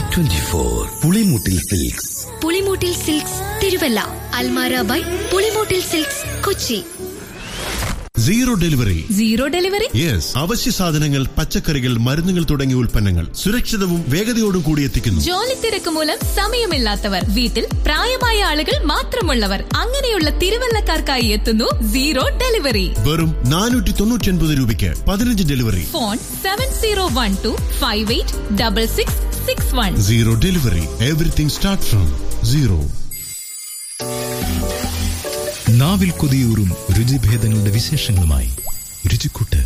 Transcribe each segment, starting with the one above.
twenty four Pulimoottil silks Pulimoottil silks Thiruvalla Almara by Pulimoottil silks Kochi zero delivery zero delivery yes അവശ്യ സാധനങ്ങൾ പച്ചക്കറികൾ മരുന്നുകൾ തുടങ്ങിയ ഉൽപ്പന്നങ്ങൾ സുരക്ഷിതവും വേഗതയോടും കൂടി എത്തിക്കുന്നു ജോലി തിരക്ക് മൂലം സമയമില്ലാത്തവർ വീട്ടിൽ പ്രായമായ ആളുകൾ മാത്രമുള്ളവർ അങ്ങനെയുള്ള തിരുവല്ലക്കാർക്കായി എത്തുന്നു സീറോ ഡെലിവറി വെറും നാനൂറ്റി തൊണ്ണൂറ്റി ഒൻപത് രൂപയ്ക്ക് പതിനഞ്ച് delivery phone seven zero one two five eight double six six one zero delivery everything start from zero നാവിൽ കൊതിയൂറും രുചിഭേദങ്ങളുടെ വിശേഷങ്ങളുമായി രുചിക്കൂട്ട്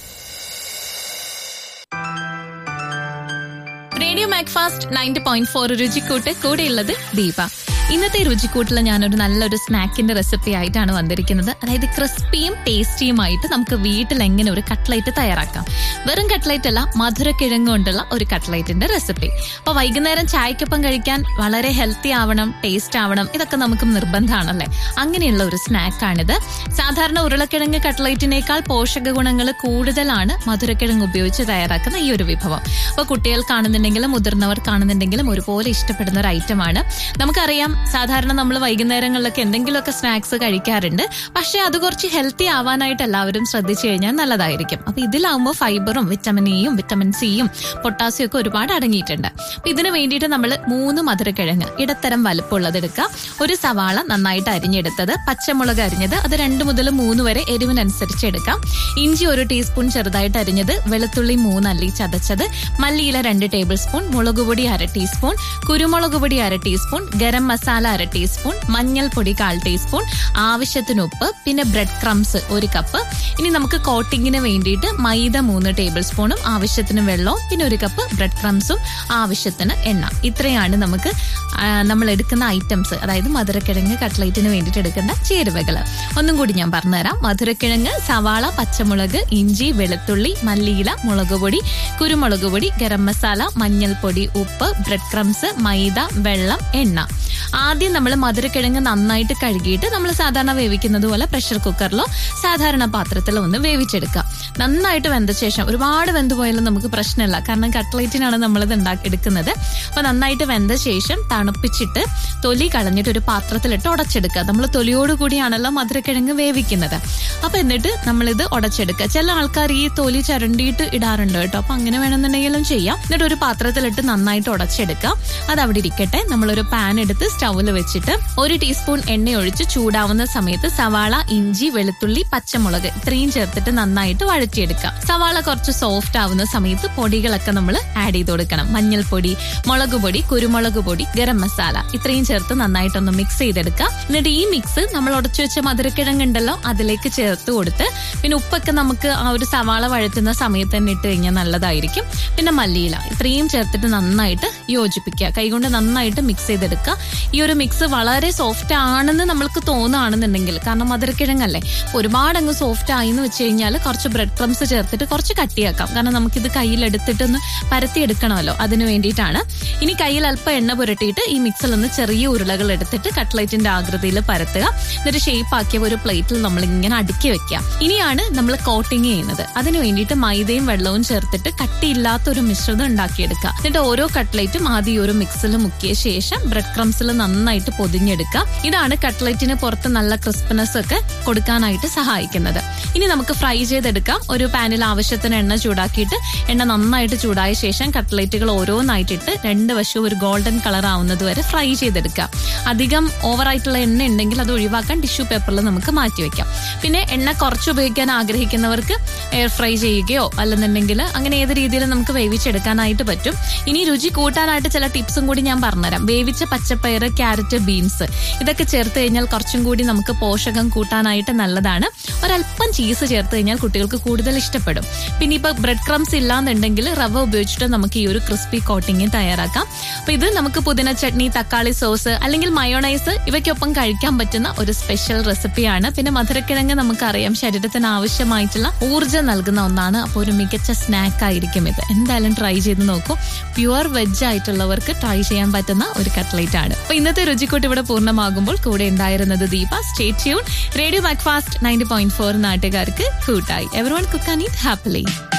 radio Macfast ninety point four രുചിക്കൂട്ട് കൂടെയുള്ളത് ദീപ ഇന്നത്തെ രുചിക്കൂട്ടിൽ ഞാനൊരു നല്ലൊരു സ്നാക്കിന്റെ റെസിപ്പി ആയിട്ടാണ് വന്നിരിക്കുന്നത് അതായത് ക്രിസ്പിയും ടേസ്റ്റിയുമായിട്ട് നമുക്ക് വീട്ടിൽ എങ്ങനെ ഒരു കട്ട്ലൈറ്റ് തയ്യാറാക്കാം വെറും കട്ട്ലൈറ്റ് അല്ല മധുരക്കിഴങ്ങ് കൊണ്ടുള്ള ഒരു കട്ട്ലൈറ്റിന്റെ റെസിപ്പി അപ്പൊ വൈകുന്നേരം ചായക്കൊപ്പം കഴിക്കാൻ വളരെ ഹെൽത്തി ആവണം ടേസ്റ്റ് ആവണം ഇതൊക്കെ നമുക്ക് നിർബന്ധമാണല്ലേ അങ്ങനെയുള്ള ഒരു സ്നാക്കാണിത് സാധാരണ ഉരുളക്കിഴങ്ങ് കട്ട്ലൈറ്റിനേക്കാൾ പോഷക ഗുണങ്ങൾ കൂടുതലാണ് മധുരക്കിഴങ്ങ് ഉപയോഗിച്ച് തയ്യാറാക്കുന്ന ഈ ഒരു വിഭവം അപ്പൊ കുട്ടികൾ കാണുന്നുണ്ടെങ്കിലും മുതിർന്നവർ കാണുന്നുണ്ടെങ്കിലും ഒരുപോലെ ഇഷ്ടപ്പെടുന്ന ഒരു ഐറ്റമാണ് നമുക്കറിയാം സാധാരണ നമ്മൾ വൈകുന്നേരങ്ങളിലൊക്കെ എന്തെങ്കിലുമൊക്കെ സ്നാക്സ് കഴിക്കാറുണ്ട് പക്ഷെ അത് കുറച്ച് ഹെൽത്തി ആവാനായിട്ട് എല്ലാവരും ശ്രദ്ധിച്ചു കഴിഞ്ഞാൽ നല്ലതായിരിക്കും അപ്പൊ ഇതിലാവുമ്പോൾ ഫൈബറും വിറ്റമിൻ ഇയും വിറ്റമിൻ സിയും പൊട്ടാസ്യം ഒക്കെ ഒരുപാട് അടങ്ങിയിട്ടുണ്ട് അപ്പൊ ഇതിന് വേണ്ടിയിട്ട് നമ്മൾ മൂന്ന് മധുരക്കിഴങ്ങ് ഇടത്തരം വലുപ്പമുള്ളത് എടുക്കുക ഒരു സവാള നന്നായിട്ട് അരിഞ്ഞെടുത്തത് പച്ചമുളക് അരിഞ്ഞത് അത് രണ്ട് മുതൽ മൂന്ന് വരെ എരിവിനനുസരിച്ച് എടുക്കാം ഇഞ്ചി ഒരു ടീസ്പൂൺ ചെറുതായിട്ട് അരിഞ്ഞത് വെളുത്തുള്ളി മൂന്നല്ലി ചതച്ചത് മല്ലിയില രണ്ട് ടേബിൾ സ്പൂൺ മുളക് പൊടി അര ടീസ്പൂൺ കുരുമുളക് പൊടി അര ടീസ്പൂൺ ഗരം മസാല അര ടീസ്പൂൺ മഞ്ഞൾപ്പൊടി കാൽ ടീസ്പൂൺ ആവശ്യത്തിന് ഉപ്പ് പിന്നെ ബ്രെഡ് ക്രംസ് ഒരു കപ്പ് ഇനി നമുക്ക് കോട്ടിങ്ങിന് വേണ്ടിയിട്ട് മൈദ മൂന്ന് ടേബിൾ സ്പൂണും ആവശ്യത്തിന് വെള്ളവും പിന്നെ ഒരു കപ്പ് ബ്രെഡ് ക്രംസും ആവശ്യത്തിന് എണ്ണ ഇത്രയാണ് നമുക്ക് ആ, നമ്മൾ എടുക്കുന്ന ഐറ്റംസ് അതായത് മധുരക്കിഴങ്ങ് കട്ട്ലൈറ്റിന് വേണ്ടിയിട്ട് എടുക്കുന്ന ചേരുവകൾ ഒന്നും കൂടി ഞാൻ പറഞ്ഞുതരാം മധുരക്കിഴങ്ങ് സവാള പച്ചമുളക് ഇഞ്ചി വെളുത്തുള്ളി മല്ലിയില മുളക് പൊടി കുരുമുളക് പൊടി ഗരം മസാല മഞ്ഞൾപ്പൊടി ഉപ്പ് ബ്രെഡ് ക്രംസ് മൈദ വെള്ളം എണ്ണ ആദ്യം നമ്മൾ മധുരക്കിഴങ്ങ് നന്നായിട്ട് കഴുകിയിട്ട് നമ്മൾ സാധാരണ വേവിക്കുന്നത് പോലെ പ്രഷർ കുക്കറിലോ സാധാരണ പാത്രത്തിലോ ഒന്ന് വേവിച്ചെടുക്കുക നന്നായിട്ട് വെന്ത ശേഷം ഒരുപാട് വെന്ത് പോയാലും നമുക്ക് പ്രശ്നമില്ല കാരണം കട്ട്ലൈറ്റിനാണ് നമ്മളിത് ഉണ്ടാക്കി എടുക്കുന്നത് അപ്പൊ നന്നായിട്ട് വെന്ത ശേഷം തണുപ്പിച്ചിട്ട് തൊലി കളഞ്ഞിട്ട് ഒരു പാത്രത്തിലിട്ട് ഉടച്ചെടുക്കുക നമ്മൾ തൊലിയോട് കൂടിയാണല്ലോ മധുരക്കിഴങ്ങ് വേവിക്കുന്നത് അപ്പൊ എന്നിട്ട് നമ്മളിത് ഉടച്ചെടുക്കുക ചില ആൾക്കാർ ഈ തൊലി ചരണ്ടിയിട്ട് ഇടാറുണ്ട് കേട്ടോ അപ്പൊ അങ്ങനെ വേണമെന്നുണ്ടെങ്കിലും ചെയ്യാം എന്നിട്ട് ഒരു പാത്രത്തിലിട്ട് നന്നായിട്ട് ഉടച്ചെടുക്കുക അത് അവിടെ ഇരിക്കട്ടെ നമ്മളൊരു പാൻ എടുത്ത് സ്റ്റൗവിൽ വെച്ചിട്ട് ഒരു ടീസ്പൂൺ എണ്ണ ഒഴിച്ച് ചൂടാവുന്ന സമയത്ത് സവാള ഇഞ്ചി വെളുത്തുള്ളി പച്ചമുളക് ഇത്രയും ചേർത്തിട്ട് നന്നായിട്ട് വഴറ്റിയെടുക്കുക സവാള കുറച്ച് സോഫ്റ്റ് ആവുന്ന സമയത്ത് പൊടികളൊക്കെ നമ്മൾ ആഡ് ചെയ്ത് കൊടുക്കണം മഞ്ഞൾപ്പൊടി മുളക് പൊടി കുരുമുളക് പൊടി ഗരം മസാല ഇത്രയും ചേർത്ത് നന്നായിട്ടൊന്ന് മിക്സ് ചെയ്തെടുക്കുക എന്നിട്ട് ഈ മിക്സ് നമ്മൾ ഉടച്ചു വെച്ച മധുരക്കിഴങ്ങുണ്ടല്ലോ അതിലേക്ക് ചേർത്ത് കൊടുത്ത് പിന്നെ ഉപ്പൊക്കെ നമുക്ക് ആ ഒരു സവാള വഴറ്റുന്ന സമയത്ത് തന്നെ ഇട്ട് കഴിഞ്ഞാൽ നല്ലതായിരിക്കും പിന്നെ മല്ലിയില ഇത്രയും ചേർത്തിട്ട് നന്നായിട്ട് യോജിപ്പിക്കുക കൈകൊണ്ട് നന്നായിട്ട് മിക്സ് ചെയ്തെടുക്കുക ഈ ഒരു മിക്സ് വളരെ സോഫ്റ്റ് ആണെന്ന് നമ്മൾക്ക് തോന്നുകയാണെന്നുണ്ടെങ്കിൽ കാരണം മധുരക്കിഴങ്ങല്ലേ ഒരുപാട് അങ്ങ് സോഫ്റ്റ് ആയി എന്ന് വെച്ച് കഴിഞ്ഞാൽ കുറച്ച് ബ്രെഡ് ക്രംസ് ചേർത്തിട്ട് കുറച്ച് കട്ടിയാക്കാം കാരണം നമുക്കിത് കയ്യിലെടുത്തിട്ടൊന്ന് പരത്തിയെടുക്കണമല്ലോ അതിന് വേണ്ടിയിട്ടാണ് ഇനി കയ്യിൽ അല്പം എണ്ണ പുരട്ടിയിട്ട് ഈ മിക്സിൽ നിന്ന് ചെറിയ ഉരുളകൾ എടുത്തിട്ട് കട്ട്ലൈറ്റിന്റെ ആകൃതിയിൽ പരത്തുക എന്നിട്ട് ഷേപ്പ് ആക്കിയ ഒരു പ്ലേറ്റിൽ നമ്മൾ ഇങ്ങനെ അടുക്കി വെക്കുക ഇനിയാണ് നമ്മൾ കോട്ടിങ് ചെയ്യുന്നത് അതിന് വേണ്ടിയിട്ട് മൈദയും വെള്ളവും ചേർത്തിട്ട് കട്ടിയില്ലാത്ത ഒരു മിശ്രിതം ഉണ്ടാക്കിയെടുക്കുക എന്നിട്ട് ഓരോ കട്ട്ലൈറ്റും ആദ്യം ഈ ഒരു മിക്സിൽ മുക്കിയ ശേഷം ബ്രെഡ് ക്രംസിൽ നന്നായിട്ട് പൊതിഞ്ഞെടുക്കുക ഇതാണ് കട്ട്ലൈറ്റിന് പുറത്ത് നല്ല ക്രിസ്പിനെസ് ഒക്കെ കൊടുക്കാനായിട്ട് സഹായിക്കുന്നത് ഇനി നമുക്ക് ഫ്രൈ ചെയ്തെടുക്കാം ഒരു പാനിൽ ആവശ്യത്തിന് എണ്ണ ചൂടാക്കിയിട്ട് എണ്ണ നന്നായിട്ട് ചൂടായ ശേഷം കട്ട്ലൈറ്റുകൾ ഓരോന്നായിട്ടിട്ട് രണ്ട് വശവും ഒരു ഗോൾഡൻ കളർ ആവുന്നത് വരെ ഫ്രൈ ചെയ്തെടുക്കുക അധികം ഓവറായിട്ടുള്ള എണ്ണ ഉണ്ടെങ്കിൽ അത് ഒഴിവാക്കാൻ ടിഷ്യൂ പേപ്പറിൽ നമുക്ക് മാറ്റി വെക്കാം പിന്നെ എണ്ണ കുറച്ച് ഉപയോഗിക്കാൻ ആഗ്രഹിക്കുന്നവർക്ക് എയർ ഫ്രൈ ചെയ്യുകയോ അല്ലെന്നുണ്ടെങ്കിൽ അങ്ങനെ ഏത് രീതിയിലും നമുക്ക് വേവിച്ചെടുക്കാനായിട്ട് പറ്റും ഇനി രുചി കൂട്ടാനായിട്ട് ചില ടിപ്സും കൂടി ഞാൻ പറഞ്ഞുതരാം വേവിച്ച പച്ചപ്പയർ ക്യാരറ്റ് ബീൻസ് ഇതൊക്കെ ചേർത്ത് കഴിഞ്ഞാൽ കുറച്ചും കൂടി നമുക്ക് പോഷകം കൂട്ടാനായിട്ട് നല്ലതാണ് ഒരല്പം ചീസ് ചേർത്ത് കഴിഞ്ഞാൽ കുട്ടികൾക്ക് കൂടുതൽ ഇഷ്ടപ്പെടും പിന്നെ ഇപ്പൊ ബ്രെഡ് ക്രംസ് ഇല്ലാന്നുണ്ടെങ്കിൽ റവ ഉപയോഗിച്ചിട്ട് നമുക്ക് ഈ ഒരു ക്രിസ്പി കോട്ടിങ് തയ്യാറാക്കാം അപ്പൊ ഇത് നമുക്ക് പുതിന ചട്നി തക്കാളി സോസ് അല്ലെങ്കിൽ മയോണൈസ് ഇവയ്ക്കൊപ്പം കഴിക്കാൻ പറ്റുന്ന ഒരു സ്പെഷ്യൽ റെസിപ്പിയാണ് പിന്നെ മധുരക്കിഴങ്ങ് നമുക്കറിയാം ശരീരത്തിന് ആവശ്യമായിട്ടുള്ള ഊർജ്ജം നൽകുന്ന ഒന്നാണ് അപ്പോൾ ഒരു മികച്ച സ്നാക്ക് ആയിരിക്കും ഇത് എന്തായാലും ട്രൈ ചെയ്ത് നോക്കൂ പ്യുവർ വെജ് ആയിട്ടുള്ളവർക്ക് ട്രൈ ചെയ്യാൻ പറ്റുന്ന ഒരു കട്ട്ലേറ്റ് ആണ് അപ്പൊ ഇന്നത്തെ രുചിക്കൂട്ട് ഇവിടെ പൂർണ്ണമാകുമ്പോൾ കൂടെ ഉണ്ടായിരുന്നത് Deepa stay tune radio breakfast ninety point four നാട്ടുകാർക്ക് കൂട്ടായി ever one cook and eat happily